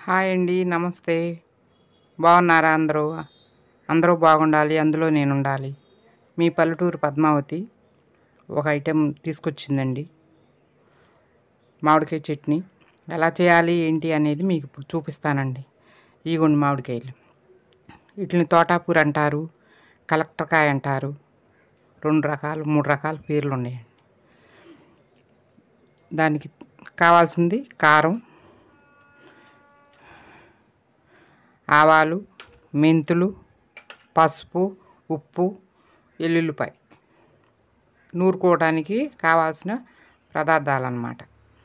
hi అండి నమస్తే బాగున్నారా అందరూ అందరూ బాగుండాలి అందులో నేను ఉండాలి మీ పల్లెటూరు పద్మావతి ఒక ఐటెం తీసుకొచ్చిందండి మామిడికాయ చట్నీ ఎలా చేయాలి ఏంటి అనేది మీకు ఇప్పుడు చూపిస్తానండి ఈగుండి మామిడికాయలు వీటిని తోటాపూర్ అంటారు కలెక్టర్కాయ అంటారు రెండు రకాలు మూడు రకాల పేర్లు ఉన్నాయండి దానికి కావాల్సింది కారం ఆవాలు మెంతులు పసుపు ఉప్పు ఎల్లుల్లిపాయ నూరుకోవడానికి కావాల్సిన పదార్థాలు అన్నమాట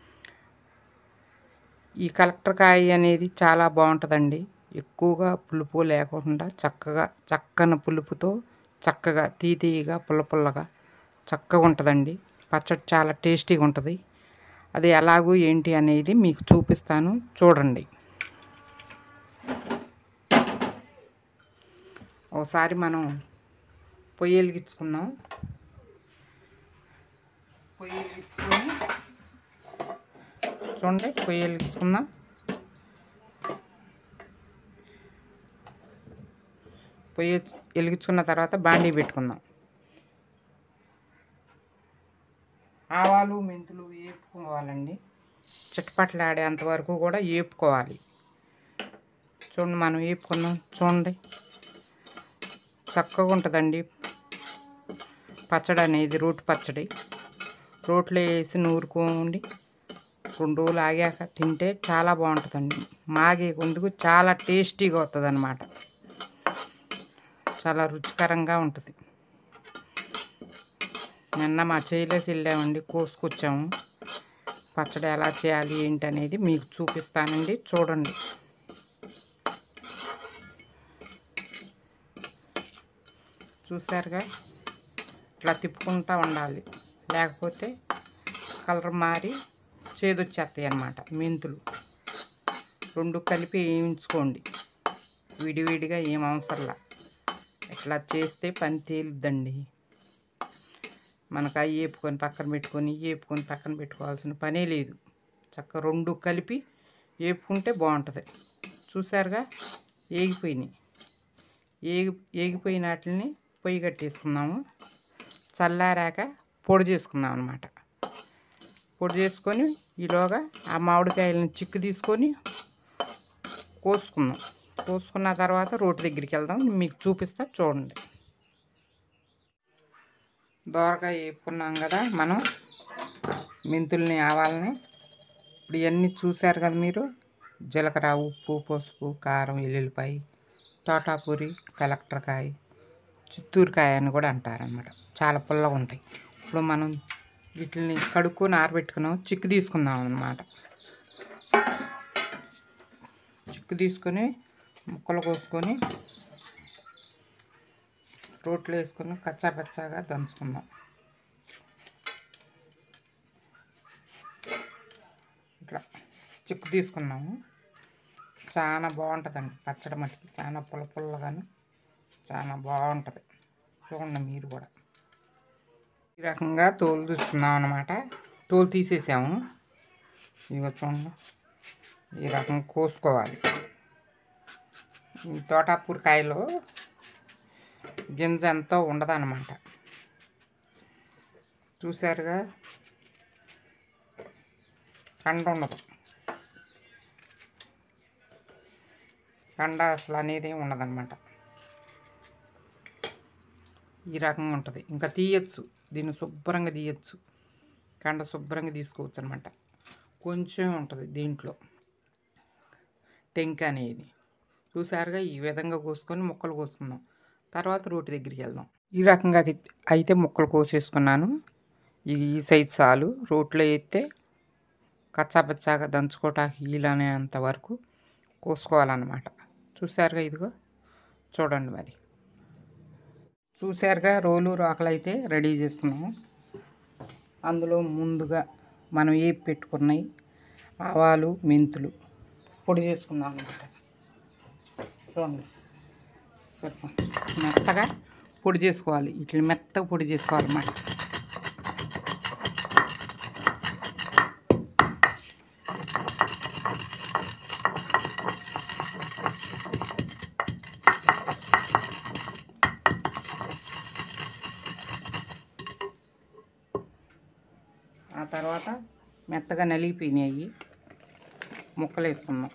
ఈ కలెక్టర్కాయ అనేది చాలా బాగుంటుందండి ఎక్కువగా పులుపు లేకుండా చక్కగా చక్కని పులుపుతో చక్కగా తీ తీయగా పుల్ల పుల్లగా చక్కగా ఉంటుందండి పచ్చడి చాలా టేస్టీగా ఉంటుంది అది ఎలాగూ ఏంటి అనేది మీకు చూపిస్తాను చూడండి ఒకసారి మనం పొయ్యి వెలిగించుకుందాం పొయ్యి వెలిగించుకొని చూడండి పొయ్యి వెలిగించుకుందాం పొయ్యి వెలిగించుకున్న తర్వాత బాండీ పెట్టుకుందాం ఆవాలు మెంతులు వేపుకోవాలండి చిట్టపట్లాడే అంతవరకు కూడా వేపుకోవాలి చూడండి మనం వేపుకుందాం చూడండి చక్కగా ఉంటుందండి పచ్చడి అనేది రోటి పచ్చడి రోట్లో వేసి నూరుకోండి రెండు రోజులు ఆగాక తింటే చాలా బాగుంటుందండి మాగే కొందుకు చాలా టేస్టీగా వస్తుంది అనమాట చాలా రుచికరంగా ఉంటుంది నిన్న మా చేయిలోకి వెళ్ళామండి కోసుకొచ్చాము పచ్చడి ఎలా చేయాలి ఏంటి అనేది మీకు చూపిస్తానండి చూడండి చూసారుగా ఇట్లా తిప్పుకుంటూ ఉండాలి లేకపోతే కలర్ మారి చేదొచ్చేస్తాయి అన్నమాట మెంతులు రెండు కలిపి వేయించుకోండి విడివిడిగా ఏం అవసరంలా ఇట్లా చేస్తే పని తేలుద్దండి మనకు అవి వేపుకొని పక్కన పెట్టుకొని వేపుకొని పక్కన పెట్టుకోవాల్సిన పనే లేదు చక్క రెండు కలిపి వేపుకుంటే బాగుంటుంది చూసారుగా ఏగిపోయినాయి ఏగి ఏగిపోయిన వాటిని పొయ్యి కట్టేసుకుందాము చల్లారాక పొడి చేసుకుందాం అనమాట పొడి చేసుకొని ఈలోగా ఆ మామిడికాయలను చిక్కు తీసుకొని కోసుకుందాం కోసుకున్న తర్వాత రోటి దగ్గరికి వెళ్దాం మీకు చూపిస్తా చూడండి దోరకాయ వేపుకున్నాం కదా మనం మెంతుల్ని ఆవాలని ఇప్పుడు ఇవన్నీ చూశారు కదా మీరు జీలకర్ర ఉప్పు పసుపు కారం ఎల్లుల్లిపాయ తోటాపూరి కలెక్టర్కాయ చిత్తూరుకాయ అని కూడా అంటారనమాట చాలా పుల్లగా ఉంటాయి ఇప్పుడు మనం వీటిని కడుక్కొని ఆరబెట్టుకున్నాం చిక్కు తీసుకుందాం అనమాట చిక్కు తీసుకొని ముక్కలు కోసుకొని రోట్లో వేసుకొని కచ్చా పచ్చాగా దంచుకుందాం ఇట్లా చిక్కు తీసుకున్నాము చాలా బాగుంటుందండి పచ్చడి మట్టికి చాలా పుల్ల పుల్లగాను చాలా బాగుంటుంది చూడండి మీరు కూడా ఈ రకంగా తోలు తీసుకున్నాం అనమాట తోలు తీసేసాము ఇక చూడండి ఈ రకం కోసుకోవాలి ఈ తోటాపూర్ కాయలో గింజ ఎంతో ఉండదన్నమాట చూసారుగా కండ ఉండదు కండ అసలు అనేది ఉండదన్నమాట ఈ రకంగా ఉంటుంది ఇంకా తీయచ్చు దీన్ని శుభ్రంగా తీయచ్చు కండ శుభ్రంగా తీసుకోవచ్చు అనమాట కొంచెం ఉంటుంది దీంట్లో టెంక అనేది చూసారుగా ఈ విధంగా కోసుకొని ముక్కలు కోసుకుందాం తర్వాత రోటి దగ్గరికి వెళ్దాం ఈ రకంగా అయితే ముక్కలు కోసేసుకున్నాను ఈ సైజ్ చాలు రోట్లో వేస్తే కచ్చాపచ్చాగా దంచుకోవటానికి వీలనేంత వరకు కోసుకోవాలన్నమాట చూసారుగా ఇదిగో చూడండి మరి చూసారుగా రోలు రోకలు అయితే రెడీ చేసుకున్నాము అందులో ముందుగా మనం ఏ పెట్టుకున్నాయి ఆవాలు మెంతులు పొడి చేసుకుందాం అనమాట చూడండి సరిపో మెత్తగా పొడి చేసుకోవాలి ఇట్లా మెత్తగా పొడి చేసుకోవాలన్నమాట మెత్తగా నలిగిపోయినాయి ముక్కలు వేసుకుందాం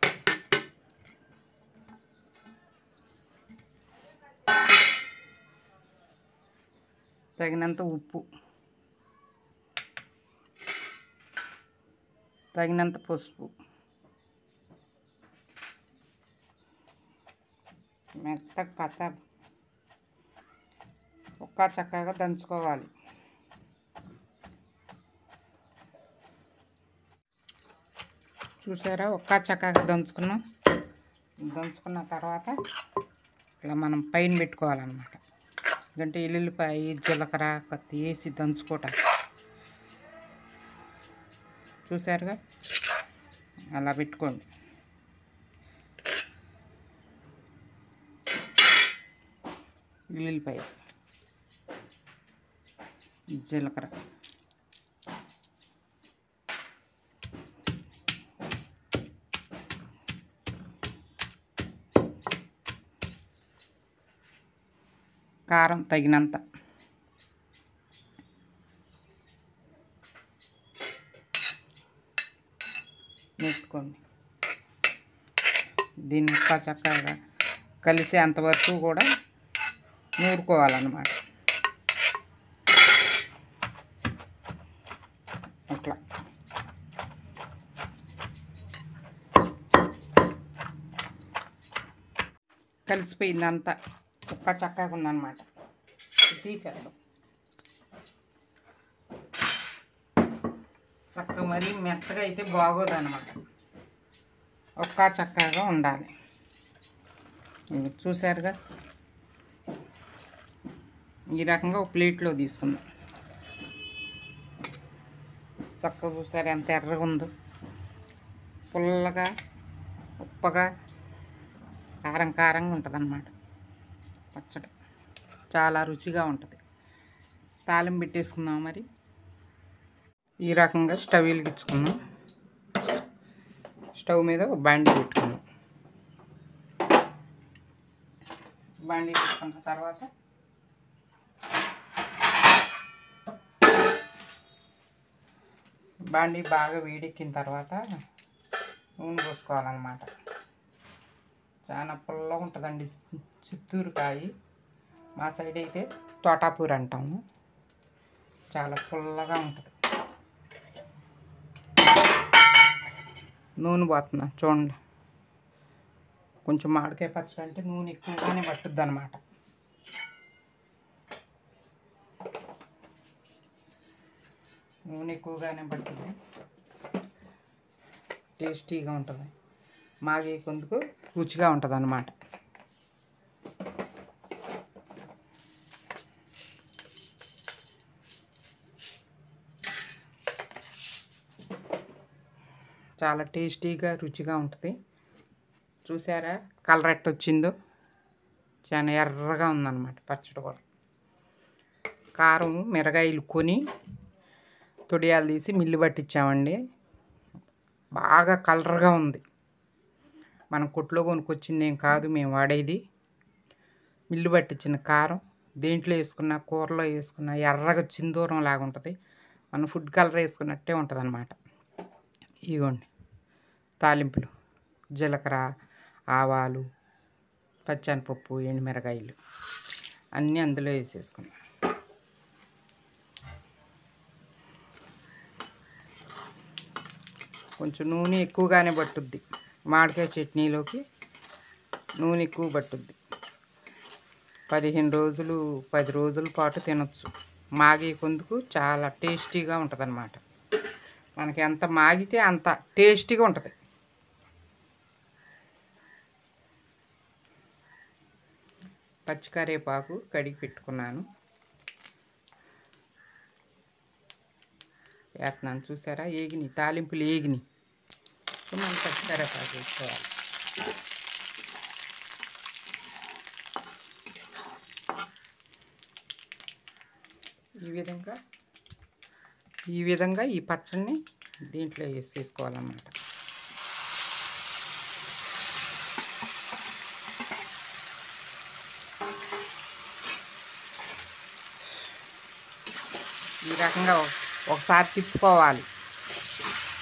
తగినంత ఉప్పు తగినంత పసుపు మెత్త కథ ఒక్క చక్కగా దంచుకోవాలి చూసారా ఒక్క చక్కగా దంచుకున్నాం దంచుకున్న తర్వాత ఇట్లా మనం పైన పెట్టుకోవాలన్నమాట ఎందుకంటే ఎల్లుల్లిపాయ జీలకర్ర కత్తి వేసి దంచుకోవటం చూసారుగా అలా పెట్టుకోండి ఎల్లుల్లిపాయ జీలకర్ర కారం తగినంత వేసుకోండి దీన్ని ఇంకా చక్కగా కలిసేంతవరకు కూడా నూరుకోవాలన్నమాట అట్లా కలిసిపోయిందంతా చుక్క చక్కగా ఉందన్నమాట తీసేద్దాం చక్క మరీ మెత్తగా అయితే బాగోదు అనమాట ఒక్క చక్కగా ఉండాలి ఇవి చూసారుగా ఈ రకంగా ఒక ప్లేట్లో తీసుకుందాం చక్కగా చూసారు ఎంత ఎర్రగా ఉందో పుల్లగా ఉప్పగా కారం కారంగా ఉంటుంది అన్నమాట పచ్చడి చాలా రుచిగా ఉంటుంది తాలింపు పెట్టేసుకుందాం మరి ఈ రకంగా స్టవ్ వెలిగించుకుందాం స్టవ్ మీద ఒక బండి పెట్టుకుందాం బండి పెట్టుకున్న తర్వాత బండి బాగా వేడెక్కిన తర్వాత నూనె పోసుకోవాలన్నమాట చాలా పుల్లగా ఉంటుందండి చిత్తూరు కాయ మా సైడ్ అయితే తోటాపూర్ అంటాము చాలా పుల్లగా ఉంటుంది నూనె పోతున్నా చూడండి కొంచెం మామిడికాయ పచ్చడి అంటే నూనె ఎక్కువగానే పట్టుద్ది అనమాట నూనె ఎక్కువగానే పట్టుద్ది టేస్టీగా ఉంటుంది మాగే కొందుకు రుచిగా ఉంటుంది అన్నమాట చాలా టేస్టీగా రుచిగా ఉంటుంది చూసారా కలర్ ఎట్ట వచ్చిందో చాలా ఎర్రగా ఉందన్నమాట పచ్చడి కూడా కారం మిరగాయలు కొని తొడియాలు తీసి మిల్లు పట్టించామండి బాగా కలర్గా ఉంది మనం కొట్లో కొనుక్కొచ్చింది ఏం కాదు మేము వాడేది మిల్లు పట్టించిన కారం దేంట్లో వేసుకున్న కూరలో వేసుకున్న ఎర్రగా చిందూరం లాగా ఉంటుంది మనం ఫుడ్ కలర్ వేసుకున్నట్టే ఉంటుంది అనమాట ఇగోండి తాలింపులు జీలకర్ర ఆవాలు పచ్చనిపప్పు ఎండుమిరకాయలు అన్నీ అందులో వేసేసుకున్నాం కొంచెం నూనె ఎక్కువగానే పట్టుద్ది మామిడికాయ చట్నీలోకి నూనె ఎక్కువ పట్టుద్ది పదిహేను రోజులు పది రోజుల పాటు తినొచ్చు మాగే కొందుకు చాలా టేస్టీగా ఉంటుంది అనమాట మనకి ఎంత మాగితే అంత టేస్టీగా ఉంటుంది పచ్చికరేపాకు కడిగి పెట్టుకున్నాను వేస్తున్నాను చూసారా ఏగిని తాలింపులు ఏగిని మనం పచ్చికరేపాకు వేసుకోవాలి ఈ విధంగా ఈ విధంగా ఈ పచ్చడిని దీంట్లో వేసేసుకోవాలన్నమాట ఈ రకంగా ఒక- ఒకసారి తిప్పుకోవాలి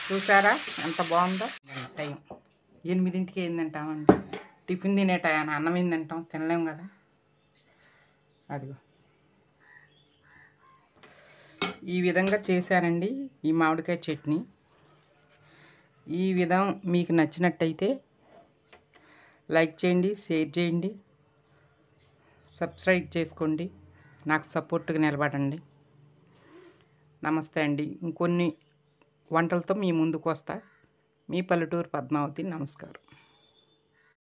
చూసారా ఎంత బాగుందో టైం ఎనిమిదింటికి ఏం తింటామండి టిఫిన్ తినే టైం అన్నం ఏం తింటాం తినలేం కదా అదిగో ఈ విధంగా చేశానండి ఈ మామిడికాయ చట్నీ ఈ విధం మీకు నచ్చినట్టయితే లైక్ చేయండి షేర్ చేయండి సబ్స్క్రైబ్ చేసుకోండి నాకు సపోర్ట్గా నిలబడండి నమస్తే అండి ఇంకొన్ని వంటలతో మీ ముందుకు వస్తా మీ పల్లెటూరు పద్మావతి నమస్కారం